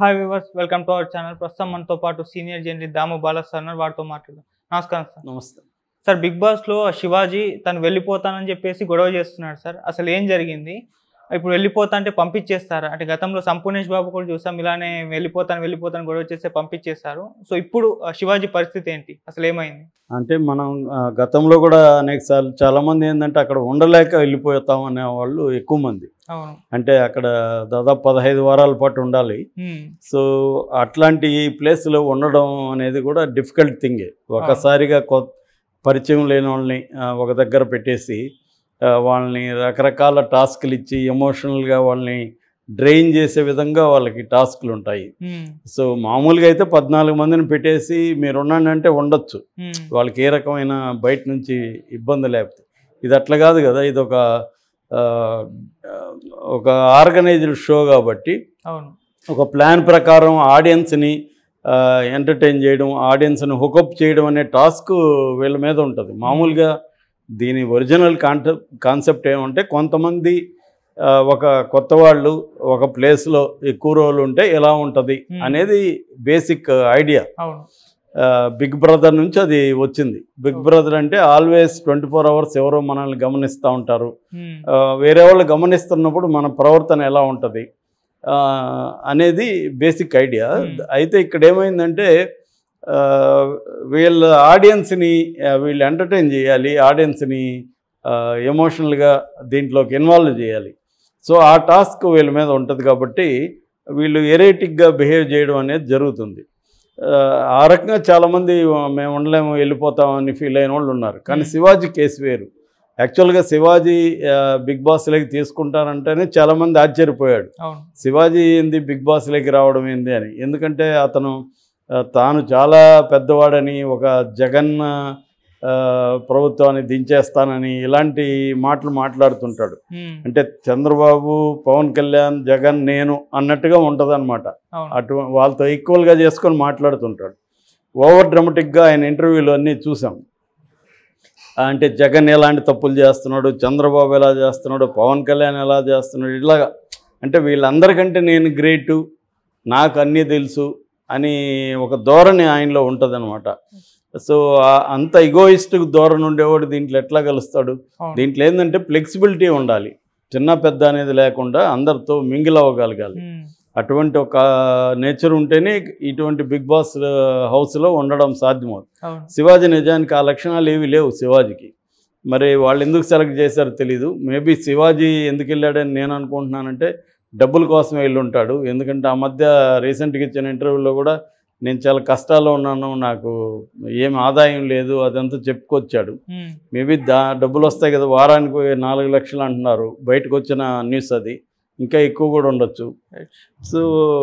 Hi viewers welcome to our channel ప్రస్తుతం మనతో పాటు senior journalist Damu Bala sir ఉన్నారు. వారితో మాట్లాడదాం నమస్కారం సార్ నమస్తే సార్ బిగ్ బాస్లో శివాజీ తను వెళ్ళిపోతానని చెప్పేసి గొడవ చేస్తున్నాడు సార్ అసలు ఏం జరిగింది ఇప్పుడు వెళ్ళిపోతా అంటే పంపించేస్తారు అంటే గతంలో సంపూర్ణేష్ బాబు కూడా చూసాం ఇలానే వెళ్ళిపోతాను వెళ్ళిపోతాను గొడవ చేస్తే పంపించేస్తారు సో ఇప్పుడు ఆ, శివాజీ పరిస్థితి ఏంటి అసలు ఏమైంది అంటే మనం ఆ, గతంలో కూడా అనేక సార్లు చాలా మంది ఏంటంటే అక్కడ ఉండలేక వెళ్ళిపోతాం అనే వాళ్ళు ఎక్కువ మంది అవును అంటే అక్కడ దాదాపు పదహైదు వారాల పాటు ఉండాలి హ్మ్. సో అట్లాంటి ప్లేస్లో ఉండడం అనేది కూడా డిఫికల్ట్ థింగే ఒకసారిగా కొ పరిచయం లేని వాళ్ళని ఆ, ఒక దగ్గర పెట్టేసి ఆ, వాళ్ళని రకరకాల టాస్క్లు ఇచ్చి ఎమోషనల్గా వాళ్ళని డ్రైన్ చేసే విధంగా వాళ్ళకి టాస్క్లు ఉంటాయి హ్మ్. సో మామూలుగా అయితే పద్నాలుగు మందిని పెట్టేసి మీరు ఉండండి అంటే ఉండొచ్చు హ్మ్. వాళ్ళకి ఏ రకమైన బయట నుంచి ఇబ్బంది లేకపోతే ఇది అట్లా కాదు కదా ఇది ఒక ఆ, ఒక ఆర్గనైజ్డ్ షో కాబట్టి అవును ఒక ప్లాన్ ప్రకారం ఆడియన్స్ని ఎంటర్టైన్ చేయడం ఆడియన్స్ని హుకప్ చేయడం అనే టాస్క్ వీళ్ళ మీద ఉంటుంది మామూలుగా దీని ఒరిజినల్ కాన్సె కాన్సెప్ట్ ఏమంటే కొంతమంది ఆ, ఒక కొత్త వాళ్ళు ఒక ప్లేస్లో ఎక్కువ రోజులు ఉంటే ఎలా ఉంటుంది Hmm. అనేది బేసిక్ ఐడియా అవును బిగ్ బ్రదర్ నుంచి అది వచ్చింది బిగ్ బ్రదర్ అంటే ఆల్వేస్ ట్వంటీ ఫోర్ అవర్స్ ఎవరో మనల్ని గమనిస్తూ ఉంటారు హ్మ్. ఆ, వేరే వాళ్ళు గమనిస్తున్నప్పుడు మన ప్రవర్తన ఎలా ఉంటుంది ఆ, అనేది బేసిక్ ఐడియా Hmm. అయితే ఇక్కడ ఏమైందంటే ఆ, వీళ్ళ ఆడియన్స్ని ఆ, వీళ్ళు ఎంటర్టైన్ చేయాలి ఆడియన్స్ని ఎమోషనల్గా దీంట్లోకి ఇన్వాల్వ్ చేయాలి సో ఆ టాస్క్ వీళ్ళ మీద ఉంటుంది కాబట్టి వీళ్ళు ఎరేటిక్గా బిహేవ్ చేయడం అనేది జరుగుతుంది ఆ, ఆ రకంగా చాలామంది మేము ఉండలేము వెళ్ళిపోతామని ఫీల్ అయిన వాళ్ళు ఉన్నారు కానీ Hmm. శివాజీ కేసు వేరు యాక్చువల్గా శివాజీ ఆ, బిగ్ బాస్లోకి తీసుకుంటారంటేనే చాలామంది ఆశ్చర్యపోయాడు అవును శివాజీ ఏంది బిగ్ బాస్లోకి రావడం ఏంది అని ఎందుకంటే అతను ఆ, తాను చాలా పెద్దవాడని ఒక జగన్ ఆ, ప్రభుత్వాన్ని దించేస్తానని ఇలాంటి మాటలు మాట్లాడుతుంటాడు హ్మ్. అంటే చంద్రబాబు పవన్ కళ్యాణ్ జగన్ నేను అన్నట్టుగా ఉంటుంది అవును అటు వాళ్ళతో ఈక్వల్గా చేసుకొని మాట్లాడుతుంటాడు ఓవర్ డ్రమటిక్గా ఆయన ఇంటర్వ్యూలు అన్నీ చూసాం అంటే జగన్ ఎలాంటి తప్పులు చేస్తున్నాడు చంద్రబాబు ఎలా చేస్తున్నాడు పవన్ కళ్యాణ్ ఎలా చేస్తున్నాడు ఇలాగా అంటే వీళ్ళందరికంటే నేను గ్రేటు నాకు అన్నీ తెలుసు అని ఒక ధోరణి ఆయనలో ఉంటుందన్నమాట సో ఆ- అంత ఇగోయిస్టిక్ ధోరణి ఉండేవాడు దీంట్లో ఎట్లా కలుస్తాడు అవును దీంట్లో ఏంటంటే ఫ్లెక్సిబిలిటీ ఉండాలి చిన్న పెద్ద అనేది లేకుండా అందరితో మింగిల్ అవ్వగలగాలి హ్మ్. అటువంటి ఒక నేచర్ ఉంటేనే ఇటువంటి బిగ్ బాస్ హౌస్లో ఉండడం సాధ్యమవుతుంది అవును శివాజీ నిజానికి ఆ లక్షణాలు ఏవి లేవు శివాజీకి మరి వాళ్ళు ఎందుకు సెలెక్ట్ చేశారో తెలీదు మేబీ శివాజీ ఎందుకు వెళ్ళాడని నేను అనుకుంటున్నానంటే డబ్బుల కోసం వెళ్ళి ఉంటాడు ఎందుకంటే ఆ మధ్య రీసెంట్గా ఇచ్చిన ఇంటర్వ్యూలో కూడా నేను చాలా కష్టాల్లో ఉన్నాను నాకు ఏం ఆదాయం లేదు అదంతా చెప్పుకొచ్చాడు హ్మ్. మేబీ దా డబ్బులు వస్తాయి కదా వారానికి నాలుగు లక్షలు అంటున్నారు బయటకు వచ్చిన న్యూస్ అది ఇంకా ఎక్కువ కూడా ఉండొచ్చు రైట్ సో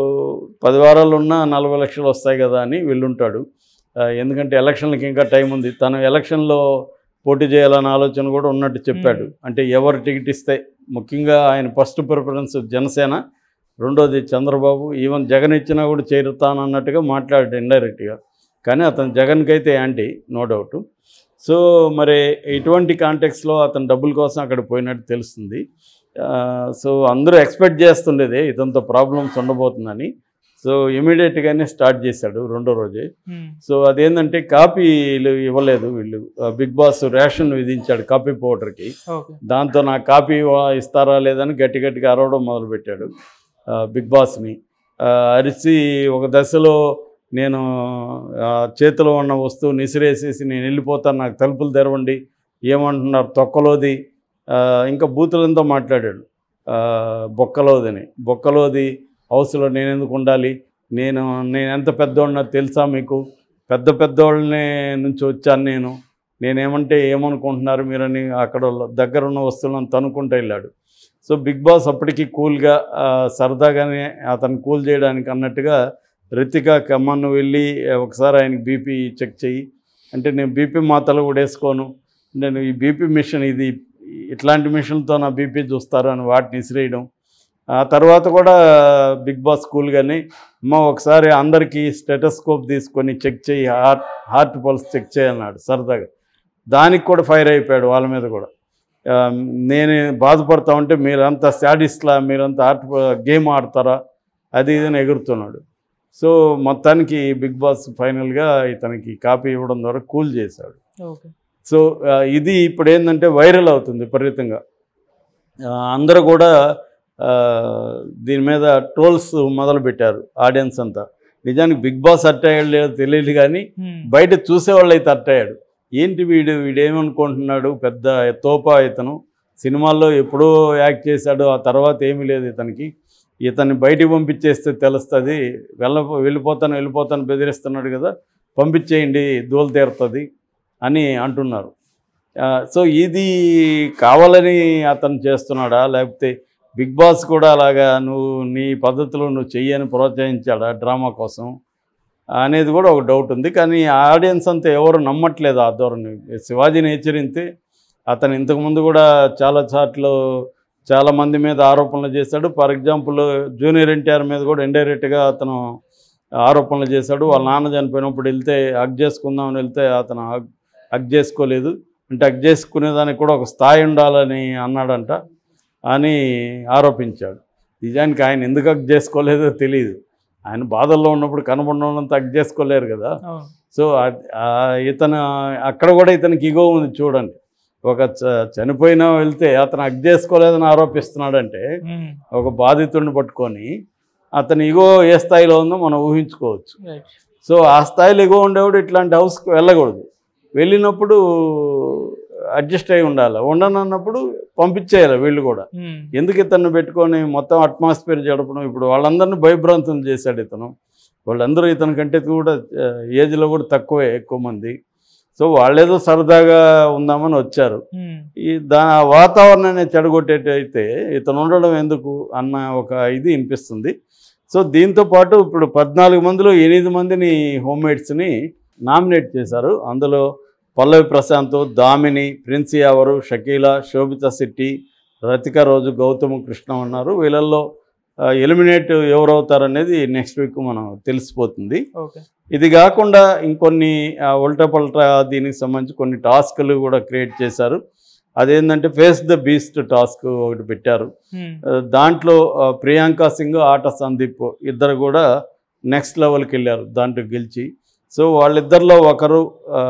పది వారాలు ఉన్నా నలభై లక్షలు వస్తాయి కదా అని వెళ్ళుంటాడు ఆ, ఎందుకంటే ఎలక్షన్లకి ఇంకా టైం ఉంది తను ఎలక్షన్లో పోటీ చేయాలన్న ఆలోచన కూడా ఉన్నట్టు చెప్పాడు Hmm. అంటే ఎవరు టికెట్ ఇస్తే ముఖ్యంగా ఆయన ఫస్ట్ ప్రిఫరెన్స్ జనసేన రెండోది చంద్రబాబు ఈవెన్ జగన్ ఇచ్చినా కూడా చేరుతానన్నట్టుగా మాట్లాడాడు ఇండైరెక్ట్గా కానీ అతను జగన్కి అయితే యాంటీ నో డౌట్ సో మరి ఇటువంటి కాంటెక్స్లో అతను డబ్బుల కోసం అక్కడ పోయినట్టు తెలుస్తుంది ఆ, సో అందరూ ఎక్స్పెక్ట్ చేస్తుండేదే ఇదంతా ప్రాబ్లమ్స్ ఉండబోతుందని సో ఇమీడియట్గానే స్టార్ట్ చేశాడు రెండో రోజే హ్మ్. సో అదేంటంటే కాపీలు ఇవ్వలేదు వీళ్ళు ఆ, బిగ్ బాస్ రేషన్ విధించాడు కాపీ పౌడర్కి ఓకే దాంతో నాకు కాపీ ఇవ్వ- ఇస్తారా లేదని గట్టి గట్టిగా అరవడం మొదలుపెట్టాడు ఆ, బిగ్ బాస్ని ఆ, అరిచి ఒక దశలో నేను ఆ, చేతిలో ఉన్న వస్తువు నిసిరేసేసి నేను వెళ్ళిపోతాను నాకు తలుపులు తెరవండి ఏమంటున్నారు తొక్కలోది ఆ, ఇంకా బూతులంతా మాట్లాడాడు ఆ, బొక్కలోదిని బొక్కలోది హౌస్లో నేను ఎందుకు ఉండాలి నేను నేను ఎంత పెద్దోడినో తెలుసా మీకు పెద్ద పెద్దోళ్ళని నుంచి వచ్చాను నేను నేనేమంటే ఏమనుకుంటున్నారు మీరని అక్కడ దగ్గర ఉన్న వస్తువులను తనుకుంటూ వెళ్ళాడు సో బిగ్ బాస్ అప్పటికి కూల్గా ఆ, సరదాగానే అతను కూల్ చేయడానికి అన్నట్టుగా రితిక కమ్మను వెళ్ళి ఆ, ఒకసారి ఆయనకి బీపీ చెక్ చెయ్యి అంటే నేను బీపీ మాతలు కూడా వేసుకోను నేను ఈ బీపీ మిషన్ ఇది ఇట్లాంటి మిషన్తో నా బీపీ చూస్తారు అని వాటిని విసిరేయడం ఆ తర్వాత కూడా బిగ్ బాస్ కూల్గానే అమ్మ ఒకసారి అందరికీ స్టెటస్కోప్ తీసుకొని చెక్ చేయి హార్ట్ హార్ట్ పల్స్ చెక్ చేయన్నాడు సరదాగా దానికి కూడా ఫైర్ అయిపోయాడు వాళ్ళ మీద కూడా ఆ, నేను బాధపడతా ఉంటే మీరంతా శాడిస్ట్లా మీరంతా ఆర్ట్ గేమ్ ఆడతారా అది ఇదని ఎగురుతున్నాడు సో మొత్తానికి బిగ్ బాస్ ఫైనల్గా ఇతనికి కాపీ ఇవ్వడం ద్వారా కూల్ చేశాడు ఓకే సో ఆ, ఇది ఇప్పుడు ఏంటంటే వైరల్ అవుతుంది విపరీతంగా ఆ, అందరూ కూడా ఆ, దీని మీద ట్రోల్స్ మొదలుపెట్టారు ఆడియన్స్ అంతా నిజానికి బిగ్ బాస్ అట్టయ్యాడు లేదో తెలియదు కానీ బయట చూసేవాళ్ళు అయితే అట్టయ్యాడు ఏంటి వీడు వీడేమనుకుంటున్నాడు పెద్ద తోపా ఇతను సినిమాల్లో ఎప్పుడో యాక్ట్ చేశాడు ఆ తర్వాత ఏమీ లేదు ఇతనికి ఇతన్ని బయటికి పంపించేస్తే తెలుస్తుంది వెళ్ళ వెళ్ళిపోతాను వెళ్ళిపోతాను బెదిరిస్తున్నాడు కదా పంపించేయండి దూలు తీరుతుంది అని అంటున్నారు ఆ, సో ఇది కావాలని అతను చేస్తున్నాడా లేకపోతే బిగ్ బాస్ కూడా అలాగా నువ్వు నీ పద్ధతిలో నువ్వు చెయ్యని ప్రోత్సహించాడా డ్రామా కోసం అనేది కూడా ఒక డౌట్ ఉంది కానీ ఆడియన్స్ అంతా ఎవరు నమ్మట్లేదు ఆ ధోరణి శివాజీని హెచ్చరిస్తే అతను ఇంతకుముందు కూడా చాలా చాట్లు చాలా మంది మీద ఆరోపణలు చేశాడు ఫర్ ఎగ్జాంపుల్ జూనియర్ ఎన్టీఆర్ మీద కూడా ఇండైరెక్ట్గా అతను ఆరోపణలు చేశాడు వాళ్ళ నాన్న చనిపోయినప్పుడు వెళ్తే హగ్ చేసుకుందామని వెళ్తే అతను హగ్ హగ్ చేసుకోలేదు అంటే హగ్ చేసుకునేదానికి కూడా ఒక స్థాయి ఉండాలని అన్నాడంట అని ఆరోపించాడు నిజానికి ఆయన ఎందుకు హగ్ చేసుకోలేదో తెలియదు ఆయన బాధల్లో ఉన్నప్పుడు కనబడినంత హగ్ చేసుకోలేరు కదా అవును సో ఆ- ఆ ఇతను అక్కడ కూడా ఇతనికి ఇగో ఉంది చూడండి ఒక చ- చనిపోయినా వెళ్తే అతను హగ్ చేసుకోలేదని ఆరోపిస్తున్నాడంటే మ్మ్. ఒక బాధితుడిని పట్టుకొని అతని ఇగో ఏ స్థాయిలో ఉందో మనం ఊహించుకోవచ్చు రైట్ సో ఆ స్థాయిలో ఇగో ఉండేవాడు ఇట్లాంటి హౌస్కి వెళ్ళకూడదు వెళ్ళినప్పుడు అడ్జస్ట్ అయి ఉండాలి ఉండనన్నప్పుడు పంపించేయాలి వీళ్ళు కూడా మ్మ్. ఎందుకు ఇతన్ని పెట్టుకొని మొత్తం అట్మాస్ఫియర్ జడపడం ఇప్పుడు వాళ్ళందరినీ భయభ్రాంతం చేశాడు ఇతను వాళ్ళందరూ ఇతని కంటే కూడా ఆ, ఏజ్లో కూడా తక్కువే ఎక్కువ మంది సో వాళ్ళేదో సరదాగా ఉందామని వచ్చారు మ్మ్. ఈ దా వాతావరణాన్ని చెడగొట్టేటైతే ఇతను ఉండడం ఎందుకు అన్న ఒక ఇది వినిపిస్తుంది సో దీంతో పాటు ఇప్పుడు పద్నాలుగు మందిలో ఎనిమిది మందిని హోమ్మేడ్స్ని నామినేట్ చేశారు అందులో పల్లవి ప్రశాంత్ దామిని ప్రిన్స్ యావరు షకీల శోభిత శెట్టి రతిక రోజు గౌతమ్ కృష్ణ ఉన్నారు వీళ్ళల్లో ఎలిమినేట్ ఎవరవుతారనేది నెక్స్ట్ వీక్ మనం తెలిసిపోతుంది ఓకే ఇది కాకుండా ఇంకొన్ని ఆ, ఉల్టా పల్టా దీనికి సంబంధించి కొన్ని టాస్క్లు కూడా క్రియేట్ చేశారు అదేంటంటే ఫేస్ ద బీస్ట్ టాస్క్ ఒకటి పెట్టారు మ్మ్. ఆ, దాంట్లో ఆ, ప్రియాంక సింగ్ ఆట సందీప్ ఇద్దరు కూడా నెక్స్ట్ లెవెల్కి వెళ్ళారు దాంట్లో గెలిచి సో వాళ్ళిద్దరిలో ఒకరు ఆ,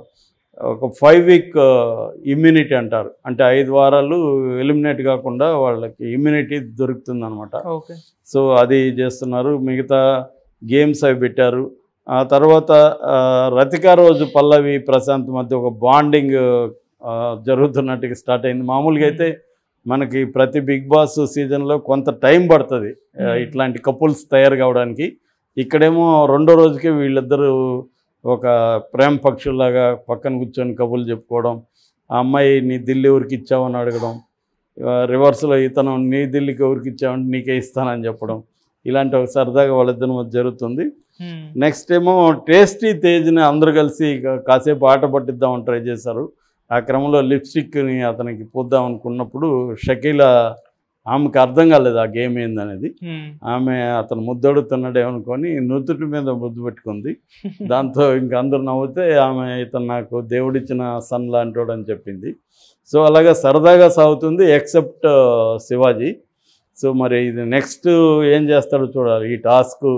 ఒక ఫైవ్ వీక్ ఇమ్యూనిటీ అంటారు అంటే ఐదు వారాలు ఎలిమినేట్ కాకుండా వాళ్ళకి ఇమ్యూనిటీ దొరుకుతుందన్నమాట ఓకే సో అది చేస్తున్నారు మిగతా గేమ్స్ అవి పెట్టారు ఆ తర్వాత ఆ, రతిక రోజు పల్లవి ప్రశాంత్ మధ్య ఒక బాండింగ్ జరుగుతున్నట్టుగా స్టార్ట్ అయింది మామూలుగా అయితే మనకి ప్రతి బిగ్ బాస్ సీజన్లో కొంత టైం పడుతుంది ఆ, Hmm. ఇట్లాంటి కపుల్స్ తయారు కావడానికి ఇక్కడేమో రెండో రోజుకే వీళ్ళిద్దరూ ఒక ప్రేమ పక్షుల్లాగా పక్కన కూర్చొని కబుర్లు చెప్పుకోవడం ఆ అమ్మాయి నీ దిల్లు ఎవరికి ఇచ్చావని అడగడం రివర్స్లో ఇతను నీ దిల్లుకి ఎవరికి ఇచ్చావంటే నీకే ఇస్తానని చెప్పడం ఇలాంటి ఒక సరదాగా వాళ్ళిద్దరి మధ్య జరుగుతుంది మ్మ్. నెక్స్ట్ ఏమో టేస్టీ తేజ్ని అందరూ కలిసి కా- కాసేపు ఆట పట్టిద్దామని ట్రై చేశారు ఆ క్రమంలో లిప్స్టిక్ని అతనికి పూద్దాం అనుకున్నప్పుడు షకీల ఆమెకు అర్థం కాలేదు ఆ గేమ్ ఏందనేది మ్మ్. ఆమె అతను ముద్దడుతున్నాడే అనుకొని నుదుటి మీద ముద్దు పెట్టుకుంది దాంతో ఇంక అందరు నవ్వుతే ఆమె ఇతను నాకు దేవుడిచ్చిన సన్ లాంటోడు అని చెప్పింది సో అలాగా సరదాగా సాగుతుంది ఎక్సెప్ట్ శివాజీ సో మరి ఇది నెక్స్ట్ ఏం చేస్తాడో చూడాలి ఈ టాస్క్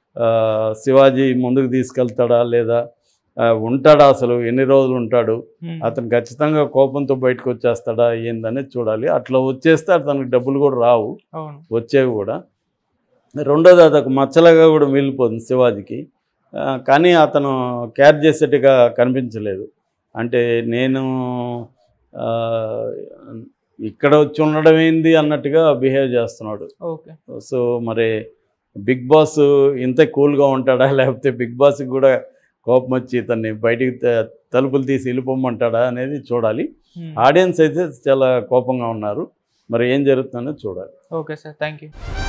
శివాజీ ముందుకు తీసుకెళ్తాడా లేదా ఆ, ఉంటాడా అసలు ఎన్ని రోజులు ఉంటాడు మ్మ్. అతను ఖచ్చితంగా కోపంతో బయటకు వచ్చేస్తాడా ఏందనేది చూడాలి అట్లా వచ్చేస్తే అతనికి డబ్బులు కూడా రావు అవును వచ్చేవి కూడా రెండోది అదొక మచ్చలాగా కూడా మిగిలిపోతుంది శివాజీకి ఆ, కానీ అతను క్యార్ చేసేట్టుగా కనిపించలేదు అంటే నేను ఆ, ఇక్కడ వచ్చి ఉండడం ఏంది అన్నట్టుగా బిహేవ్ చేస్తున్నాడు ఓకే సో మరి బిగ్ బాస్ ఇంత కూల్గా ఉంటాడా లేకపోతే బిగ్ బాస్కి కూడా కోపం వచ్చి ఇతన్ని బయటికి త- తలుపులు తీసి వెళ్ళిపోమంటాడా అనేది చూడాలి మ్మ్. ఆడియన్స్ అయితే చాలా కోపంగా ఉన్నారు మరి ఏం జరుగుతుందో చూడాలి ఓకే సార్ థ్యాంక్ యూ